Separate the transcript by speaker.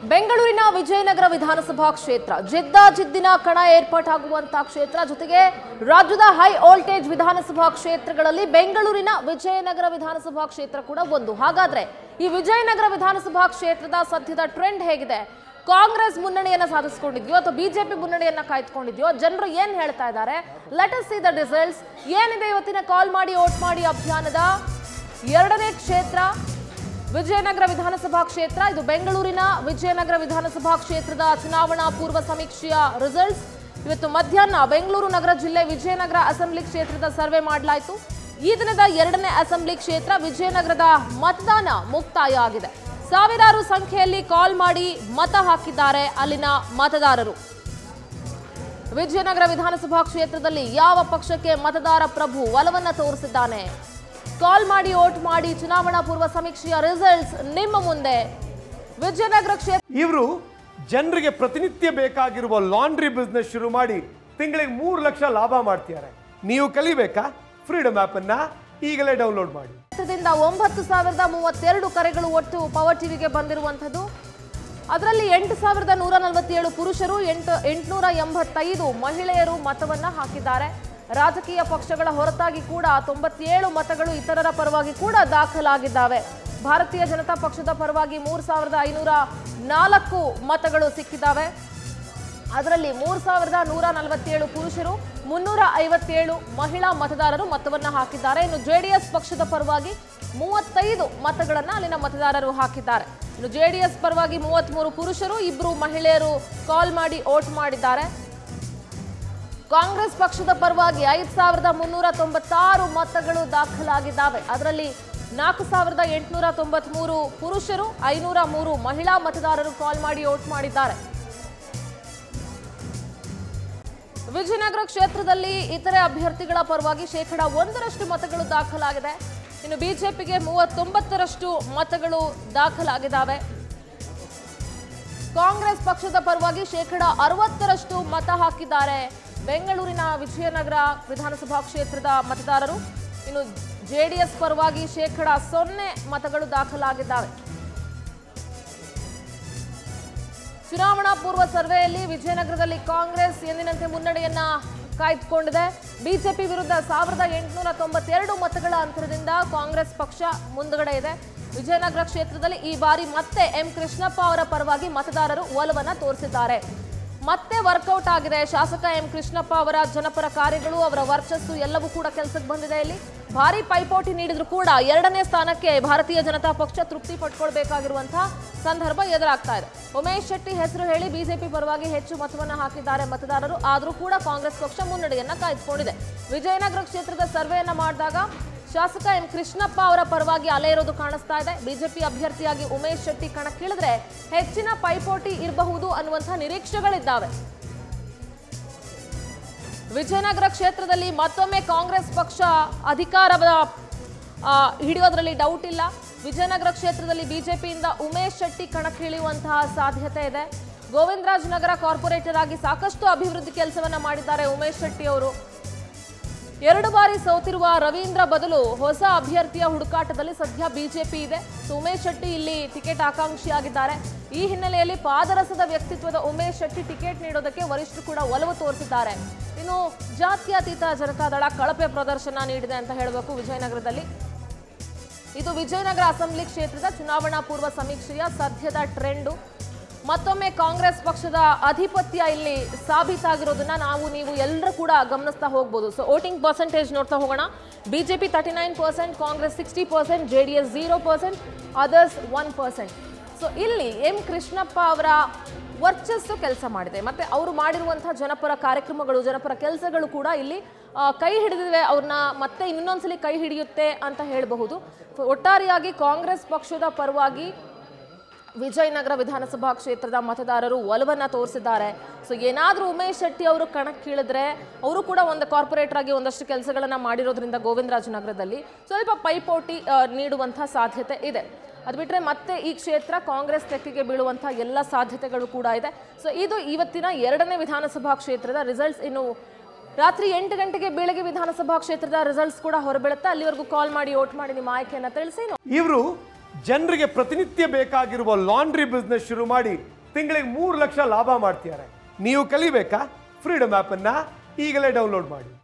Speaker 1: ಬೆಂಗಳೂರಿನ ವಿಜಯನಗರ ವಿಧಾನಸಭಾ ಕ್ಷೇತ್ರ ಜಿದ್ದಾಜಿದ್ದಿನ ಕಣ ಏರ್ಪಾಟಾಗುವಂತಹ ಕ್ಷೇತ್ರ ಜೊತೆಗೆ ರಾಜ್ಯದ ಹೈ ವೋಲ್ಟೇಜ್ ವಿಧಾನಸಭಾ ಕ್ಷೇತ್ರಗಳಲ್ಲಿ ಬೆಂಗಳೂರಿನ ವಿಜಯನಗರ ವಿಧಾನಸಭಾ ಕ್ಷೇತ್ರ ಕೂಡ ಒಂದು ಹಾಗಾದ್ರೆ ಈ ವಿಜಯನಗರ ವಿಧಾನಸಭಾ ಕ್ಷೇತ್ರದ ಸದ್ಯದ ಟ್ರೆಂಡ್ ಹೇಗಿದೆ ಕಾಂಗ್ರೆಸ್ ಮುನ್ನಡೆಯನ್ನ ಸಾಧಿಸಿಕೊಂಡಿದ್ಯೋ ಅಥವಾ ಬಿಜೆಪಿ ಮುನ್ನಡೆಯನ್ನ ಕಾಯ್ದುಕೊಂಡಿದ್ಯೋ ಜನರು ಏನ್ ಹೇಳ್ತಾ ಇದ್ದಾರೆ let us see the results ಏನಿದೆ ಇವತ್ತಿನ ಕಾಲ್ ಮಾಡಿ ಓಟ್ ಮಾಡಿ ಅಭಿಯಾನದ ಎರಡನೇ ಕ್ಷೇತ್ರ ವಿಜಯನಗರ ವಿಧಾನಸಭಾ ಕ್ಷೇತ್ರ ಇದು ಬೆಂಗಳೂರಿನ ವಿಜಯನಗರ ವಿಧಾನಸಭಾ ಕ್ಷೇತ್ರದ ಚುನಾವಣಾ ಪೂರ್ವ ಸಮೀಕ್ಷೆಯ ರಿಸಲ್ಟ್ಸ್ ಇವತ್ತು ಮಧ್ಯಾಹ್ನ ಬೆಂಗಳೂರು ನಗರ ಜಿಲ್ಲೆ ವಿಜಯನಗರ ಅಸೆಂಬ್ಲಿ ಕ್ಷೇತ್ರದ ಸರ್ವೆ ಮಾಡಲಾಯಿತು ಈ ದಿನದ ಎರಡನೇ ಅಸೆಂಬ್ಲಿ ಕ್ಷೇತ್ರ ವಿಜಯನಗರದ ಮತದಾನ ಮುಕ್ತಾಯ ಆಗಿದೆ ಸಾವಿರಾರು ಸಂಖ್ಯೆಯಲ್ಲಿ ಕಾಲ್ ಮಾಡಿ ಮತ ಹಾಕಿದ್ದಾರೆ ಅಲ್ಲಿನ ಮತದಾರರು ವಿಜಯನಗರ ವಿಧಾನಸಭಾ ಕ್ಷೇತ್ರದಲ್ಲಿ ಯಾವ ಪಕ್ಷಕ್ಕೆ ಮತದಾರ ಪ್ರಭು ಒಲವನ್ನ ತೋರಿಸಿದ್ದಾನೆ ಕಾಲ್ ಮಾಡಿ ಓಟ್ ಮಾಡಿ ಚುನಾವಣಾ ಪೂರ್ವ ಸಮೀಕ್ಷೆಯ ರಿಸಲ್ಟ್ಸ್ ನಿಮ್ಮ ಮುಂದೆ ವಿಜಯನಗರ ಕ್ಷೇತ್ರ
Speaker 2: ಇವರು ಜನರಿಗೆ ಪ್ರತಿನಿತ್ಯ ಬೇಕಾಗಿರುವ ಲಾಂಡ್ರಿ ಬಿಸ್ನೆಸ್ ಶುರು ಮಾಡಿ ತಿಂಗಳಿಗೆ ಮೂರು ಲಕ್ಷ ಲಾಭ ಮಾಡ್ತಿದ್ದಾರೆ ನೀವು ಕಲಿಬೇಕಾ ಫ್ರೀಡಮ್ ಆಪ್ ಅನ್ನ ಈಗಲೇ ಡೌನ್ಲೋಡ್ ಮಾಡಿ
Speaker 1: ಕ್ಷೇತ್ರದಿಂದ ಒಂಬತ್ತು ಸಾವಿರದ ಮೂವತ್ತೆರಡು ಕರೆಗಳು ಒಟ್ಟು ಪವರ್ ಟಿವಿಗೆ ಬಂದಿರುವಂಥದ್ದು ಅದರಲ್ಲಿ ಎಂಟು ಸಾವಿರದ ನೂರ ನಲವತ್ತೇಳು ಪುರುಷರು ಎಂಟು ಎಂಟುನೂರ ಎಂಬತ್ತೈದು ಮಹಿಳೆಯರು ಮತವನ್ನ ಹಾಕಿದ್ದಾರೆ ರಾಜಕೀಯ ಪಕ್ಷಗಳ ಹೊರತಾಗಿ ಕೂಡ ತೊಂಬತ್ತೇಳು ಮತಗಳು ಇತರರ ಪರವಾಗಿ ಕೂಡ ದಾಖಲಾಗಿದ್ದಾವೆ ಭಾರತೀಯ ಜನತಾ ಪಕ್ಷದ ಪರವಾಗಿ ಮೂರು ಸಾವಿರದ ಐನೂರ ನಾಲ್ಕು ಮತಗಳು ಸಿಕ್ಕಿದ್ದಾವೆ ಅದರಲ್ಲಿ ಮೂರು ಸಾವಿರದ ನೂರ ನಲವತ್ತೇಳು ಪುರುಷರು ಮುನ್ನೂರ ಐವತ್ತೇಳು ಮಹಿಳಾ ಮತದಾರರು ಮತವನ್ನ ಹಾಕಿದ್ದಾರೆ ಇನ್ನು ಜೆಡಿಎಸ್ ಪಕ್ಷದ ಪರವಾಗಿ ಮೂವತ್ತೈದು ಮತಗಳನ್ನ ಅಲ್ಲಿನ ಮತದಾರರು ಹಾಕಿದ್ದಾರೆ ಇನ್ನು ಜೆಡಿಎಸ್ ಪರವಾಗಿ ಮೂವತ್ಮೂರು ಪುರುಷರು ಇಬ್ಬರು ಮಹಿಳೆಯರು ಕಾಲ್ ಮಾಡಿ ಓಟ್ ಮಾಡಿದ್ದಾರೆ ಕಾಂಗ್ರೆಸ್ ಪಕ್ಷದ ಪರವಾಗಿ ಐದು ಸಾವಿರದ ಮುನ್ನೂರ ತೊಂಬತ್ತಾರು ಮತಗಳು ದಾಖಲಾಗಿದ್ದಾವೆ ಅದರಲ್ಲಿ ನಾಲ್ಕು ಸಾವಿರದ ಎಂಟುನೂರ ತೊಂಬತ್ಮೂರು ಪುರುಷರು ಐನೂರ ಮೂರು ಮಹಿಳಾ ಮತದಾರರು ಕಾಲ್ ಮಾಡಿ ಓಟ್ ಮಾಡಿದ್ದಾರೆ ವಿಜಯನಗರ ಕ್ಷೇತ್ರದಲ್ಲಿ ಇತರೆ ಅಭ್ಯರ್ಥಿಗಳ ಪರವಾಗಿ ಶೇಕಡ ಒಂದರಷ್ಟು ಮತಗಳು ದಾಖಲಾಗಿದೆ ಇನ್ನು ಬಿಜೆಪಿಗೆ ಮೂವತ್ತೊಂಬತ್ತರಷ್ಟು ಮತಗಳು ದಾಖಲಾಗಿದ್ದಾವೆ ಕಾಂಗ್ರೆಸ್ ಪಕ್ಷದ ಪರವಾಗಿ ಶೇಕಡ ಅರವತ್ತರಷ್ಟು ಮತ ಹಾಕಿದ್ದಾರೆ ಬೆಂಗಳೂರಿನ ವಿಜಯನಗರ ವಿಧಾನಸಭಾ ಕ್ಷೇತ್ರದ ಮತದಾರರು ಇನ್ನು ಜೆಡಿಎಸ್ ಪರವಾಗಿ ಶೇಕಡ ಸೊನ್ನೆ ಮತಗಳು ದಾಖಲಾಗಿದ್ದಾವೆ ಚುನಾವಣಾ ಪೂರ್ವ ಸರ್ವೆಯಲ್ಲಿ ವಿಜಯನಗರದಲ್ಲಿ ಕಾಂಗ್ರೆಸ್ ಎಂದಿನಂತೆ ಮುನ್ನಡೆಯನ್ನ ಕಾಯ್ದುಕೊಂಡಿದೆ ಬಿಜೆಪಿ ವಿರುದ್ಧ ಸಾವಿರದ ಎಂಟುನೂರ ತೊಂಬತ್ತೆರಡು ಮತಗಳ ಅಂತರದಿಂದ ಕಾಂಗ್ರೆಸ್ ಪಕ್ಷ ಮುಂದುಗಡೆ ಇದೆ ವಿಜಯನಗರ ಕ್ಷೇತ್ರದಲ್ಲಿ ಈ ಬಾರಿ ಮತ್ತೆ ಎಂ ಕೃಷ್ಣಪ್ಪ ಅವರ ಪರವಾಗಿ ಮತದಾರರು ಒಲವನ್ನ ತೋರಿಸಿದ್ದಾರೆ ಮತ್ತೆ ವರ್ಕೌಟ್ ಆಗಿದೆ ಶಾಸಕ ಎಂ ಕೃಷ್ಣಪ್ಪ ಅವರ ಜನಪರ ಕಾರ್ಯಗಳು ಅವರ ವರ್ಚಸ್ಸು ಎಲ್ಲವೂ ಕೂಡ ಕೆಲಸಕ್ಕೆ ಬಂದಿದೆ ಇಲ್ಲಿ ಭಾರಿ ಪೈಪೋಟಿ ನೀಡಿದ್ರು ಕೂಡ ಎರಡನೇ ಸ್ಥಾನಕ್ಕೆ ಭಾರತೀಯ ಜನತಾ ಪಕ್ಷ ತೃಪ್ತಿ ಪಟ್ಕೊಳ್ಬೇಕಾಗಿರುವಂತಹ ಸಂದರ್ಭ ಎದುರಾಗ್ತಾ ಇದೆ ಉಮೇಶ್ ಶೆಟ್ಟಿ ಹೆಸರು ಹೇಳಿ ಬಿಜೆಪಿ ಪರವಾಗಿ ಹೆಚ್ಚು ಮತವನ್ನ ಹಾಕಿದ್ದಾರೆ ಮತದಾರರು ಆದರೂ ಕೂಡ ಕಾಂಗ್ರೆಸ್ ಪಕ್ಷ ಮುನ್ನಡೆಯನ್ನ ಕಾಯ್ದುಕೊಂಡಿದೆ ವಿಜಯನಗರ ಕ್ಷೇತ್ರದ ಸರ್ವೆಯನ್ನ ಮಾಡಿದಾಗ ಶಾಸಕ ಎಂ ಕೃಷ್ಣಪ್ಪ ಅವರ ಪರವಾಗಿ ಅಲೆ ಇರೋದು ಕಾಣಿಸ್ತಾ ಇದೆ ಬಿಜೆಪಿ ಅಭ್ಯರ್ಥಿಯಾಗಿ ಉಮೇಶ್ ಶೆಟ್ಟಿ ಕಣಕ್ಕಿಳಿದ್ರೆ ಹೆಚ್ಚಿನ ಪೈಪೋಟಿ ಇರಬಹುದು ಅನ್ನುವಂತಹ ನಿರೀಕ್ಷೆಗಳಿದ್ದಾವೆ ವಿಜಯನಗರ ಕ್ಷೇತ್ರದಲ್ಲಿ ಮತ್ತೊಮ್ಮೆ ಕಾಂಗ್ರೆಸ್ ಪಕ್ಷ ಅಧಿಕಾರದ ಆ, ಹಿಡಿಯೋದ್ರಲ್ಲಿ ಡೌಟ್ ಇಲ್ಲ ವಿಜಯನಗರ ಕ್ಷೇತ್ರದಲ್ಲಿ ಬಿಜೆಪಿಯಿಂದ ಉಮೇಶ್ ಶೆಟ್ಟಿ ಕಣಕ್ಕಿಳಿಯುವಂತಹ ಸಾಧ್ಯತೆ ಇದೆ ಗೋವಿಂದರಾಜ್ ನಗರ ಕಾರ್ಪೊರೇಟರ್ ಆಗಿ ಸಾಕಷ್ಟು ಅಭಿವೃದ್ಧಿ ಕೆಲಸವನ್ನ ಮಾಡಿದ್ದಾರೆ ಉಮೇಶ್ ಶೆಟ್ಟಿ ಅವರು ಎರಡು ಬಾರಿ ಸೋತಿರುವ ರವೀಂದ್ರ ಬದಲು ಹೊಸ ಅಭ್ಯರ್ಥಿಯ ಹುಡುಕಾಟದಲ್ಲಿ ಸದ್ಯ ಬಿಜೆಪಿ ಇದೆ ಸೊ ಉಮೇಶ್ ಶೆಟ್ಟಿ ಇಲ್ಲಿ ಟಿಕೆಟ್ ಆಕಾಂಕ್ಷಿಯಾಗಿದ್ದಾರೆ ಈ ಹಿನ್ನೆಲೆಯಲ್ಲಿ ಪಾದರಸದ ವ್ಯಕ್ತಿತ್ವದ ಉಮೇಶ್ ಶೆಟ್ಟಿ ಟಿಕೆಟ್ ನೀಡೋದಕ್ಕೆ ವರಿಷ್ಠರು ಕೂಡ ಒಲವು ತೋರಿಸಿದ್ದಾರೆ ಇನ್ನು ಜಾತ್ಯತೀತ ಜನತಾದಳ ಕಳಪೆ ಪ್ರದರ್ಶನ ನೀಡಿದೆ ಅಂತ ಹೇಳಬೇಕು ವಿಜಯನಗರದಲ್ಲಿ ಇದು ವಿಜಯನಗರ ಅಸೆಂಬ್ಲಿ ಕ್ಷೇತ್ರದ ಚುನಾವಣಾ ಪೂರ್ವ ಸಮೀಕ್ಷೆಯ ಸದ್ಯದ ಟ್ರೆಂಡು ಮತ್ತೊಮ್ಮೆ ಕಾಂಗ್ರೆಸ್ ಪಕ್ಷದ ಆಧಿಪತ್ಯ ಇಲ್ಲಿ ಸಾಬೀತಾಗಿರೋದನ್ನ ನಾವು ನೀವು ಎಲ್ಲರೂ ಕೂಡ ಗಮನಿಸ್ತಾ ಹೋಗ್ಬೋದು ಸೊ ವೋಟಿಂಗ್ ಪರ್ಸೆಂಟೇಜ್ ನೋಡ್ತಾ ಹೋಗೋಣ BJP thirty nine percent Congress sixty percent J D S zero percent others one percent so ಇಲ್ಲಿ ಎಂ ಕೃಷ್ಣಪ್ಪ ಅವರ ವರ್ಚಸ್ಸು ಕೆಲಸ ಮಾಡಿದೆ ಮತ್ತೆ ಅವರು ಮಾಡಿರುವಂತಹ ಜನಪರ ಕಾರ್ಯಕ್ರಮಗಳು ಜನಪರ ಕೆಲಸಗಳು ಕೂಡ ಇಲ್ಲಿ ಆ, ಕೈ ಹಿಡಿದಿವೆ ಅವ್ರನ್ನ ಮತ್ತೆ ಇನ್ನೊಂದ್ಸಲಿ ಕೈ ಹಿಡಿಯುತ್ತೆ ಅಂತ ಹೇಳಬಹುದು ಒಟ್ಟಾರೆಯಾಗಿ ಕಾಂಗ್ರೆಸ್ ಪಕ್ಷದ ಪರವಾಗಿ ವಿಜಯನಗರ ವಿಧಾನಸಭಾ ಕ್ಷೇತ್ರದ ಮತದಾರರು ಒಲವನ್ನ ತೋರಿಸಿದ್ದಾರೆ ಸೊ ಏನಾದರೂ ಉಮೇಶ್ ಶೆಟ್ಟಿ ಅವರು ಕಣಕ್ಕಿಳಿದ್ರೆ ಅವರು ಕೂಡ ಒಂದು ಕಾರ್ಪೊರೇಟರ್ ಆಗಿ ಒಂದಷ್ಟು ಕೆಲಸಗಳನ್ನ ಮಾಡಿರೋದ್ರಿಂದ ಗೋವಿಂದರಾಜನಗರದಲ್ಲಿ ಸ್ವಲ್ಪ ಪೈಪೋಟಿ ಆ, ನೀಡುವಂತಹ ಸಾಧ್ಯತೆ ಇದೆ ಅದು ಬಿಟ್ಟರೆ ಮತ್ತೆ ಈ ಕ್ಷೇತ್ರ ಕಾಂಗ್ರೆಸ್ ತೆಕ್ಕಿಗೆ ಬೀಳುವಂತಹ ಎಲ್ಲ ಸಾಧ್ಯತೆಗಳು ಕೂಡ ಇದೆ ಸೊ ಇದು ಇವತ್ತಿನ ಎರಡನೇ ವಿಧಾನಸಭಾ ಕ್ಷೇತ್ರದ ರಿಸಲ್ಟ್ಸ್ ಇನ್ನು ರಾತ್ರಿ ಎಂಟು ಗಂಟೆಗೆ ಬೆಳಗ್ಗೆ ವಿಧಾನಸಭಾ ಕ್ಷೇತ್ರದ ರಿಸಲ್ಟ್ಸ್ ಕೂಡ ಹೊರಬೀಳುತ್ತೆ ಅಲ್ಲಿವರೆಗೂ ಕಾಲ್ ಮಾಡಿ ಓಟ್ ಮಾಡಿ ನಿಮ್ಮ ಆಯ್ಕೆಯನ್ನ ತಿಳಿಸಿ
Speaker 2: ಇವರು ಜನರಿಗೆ ಪ್ರತಿನಿತ್ಯ ಬೇಕಾಗಿರುವ ಲಾಂಡ್ರಿ ಬಿಸ್ನೆಸ್ ಶುರು ಮಾಡಿ ತಿಂಗಳಿಗೆ ಮೂರು ಲಕ್ಷ ಲಾಭ ಮಾಡ್ತಿದ್ದಾರೆ ನೀವು ಕಲಿಬೇಕಾ ಫ್ರೀಡಮ್ ಆ್ಯಪನ್ನು ಈಗಲೇ ಡೌನ್ಲೋಡ್ ಮಾಡಿ